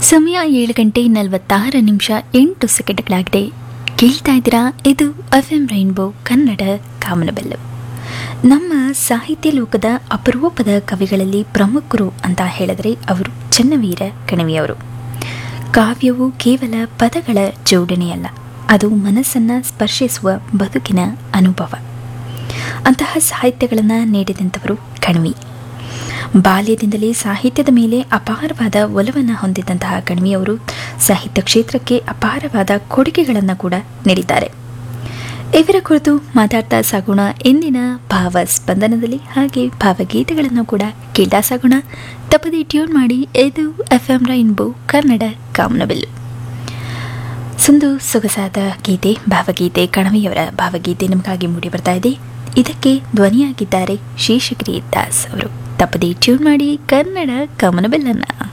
ಸಮಯ ಏಳು ಗಂಟೆ ನಲವತ್ತಾರು ನಿಮಿಷ ಎಂಟು ಸೆಕೆಂಡ್ಗಳಾಗಿದೆ ಕೇಳ್ತಾ ಇದ್ದೀರಾ ಇದು ಎಫ್ ಎಂ ರೈನ್ಬೋ ಕನ್ನಡ ಕಾಮನಬೆಲ್ಲು ನಮ್ಮ ಸಾಹಿತ್ಯ ಲೋಕದ ಅಪರೂಪದ ಕವಿಗಳಲ್ಲಿ ಪ್ರಮುಖರು ಅಂತ ಹೇಳಿದರೆ ಅವರು ಚನ್ನವೀರ ಕಣವಿಯವರು ಕಾವ್ಯವು ಕೇವಲ ಪದಗಳ ಜೋಡಣೆಯಲ್ಲ ಅದು ಮನಸ್ಸನ್ನು ಸ್ಪರ್ಶಿಸುವ ಬದುಕಿನ ಅನುಭವ ಅಂತಹ ಸಾಹಿತ್ಯಗಳನ್ನು ನೀಡಿದಂಥವರು ಕಣ್ವಿ ಬಾಲ್ಯದಿಂದಲೇ ಸಾಹಿತ್ಯದ ಮೇಲೆ ಅಪಾರವಾದ ಒಲವನ್ನು ಹೊಂದಿದ್ದಂತಹ ಕಣ್ವಿಯವರು ಸಾಹಿತ್ಯ ಕ್ಷೇತ್ರಕ್ಕೆ ಅಪಾರವಾದ ಕೊಡುಗೆಗಳನ್ನು ಕೂಡ ನೀಡಿದ್ದಾರೆ ಇವರ ಕುರಿತು ಮಾತಾಡ್ತಾ ಸಾಗೋಣ ಇಂದಿನ ಭಾವ ಸ್ಪಂದನದಲ್ಲಿ ಹಾಗೆ ಭಾವಗೀತೆಗಳನ್ನು ಕೂಡ ಕೇಳ್ತಾ ಸಾಗೋಣ ತಪ್ಪದೆ ಟ್ಯೂನ್ ಮಾಡಿ ಇದು ಎಫ್ ಎಂ ರೈನ್ಬೋ ಕನ್ನಡ ಕಾಮನಬಿಲ್ಲು ಸುಂದು ಸೊಗಸಾದ ಗೀತೆ ಭಾವಗೀತೆ ಕಣವಿಯವರ ಭಾವಗೀತೆ ನಮಗಾಗಿ ಮೂಡಿ ಬರ್ತಾ ಇದೆ ಇದಕ್ಕೆ ಧ್ವನಿಯಾಗಿದ್ದಾರೆ ಶೇಷಗಿರಿ ದಾಸ್ ಅವರು ತಪ್ಪದೆ ಟ್ಯೂನ್ ಮಾಡಿ ಕನ್ನಡ ಕಮನಬೆಲ್ಲನ್ನ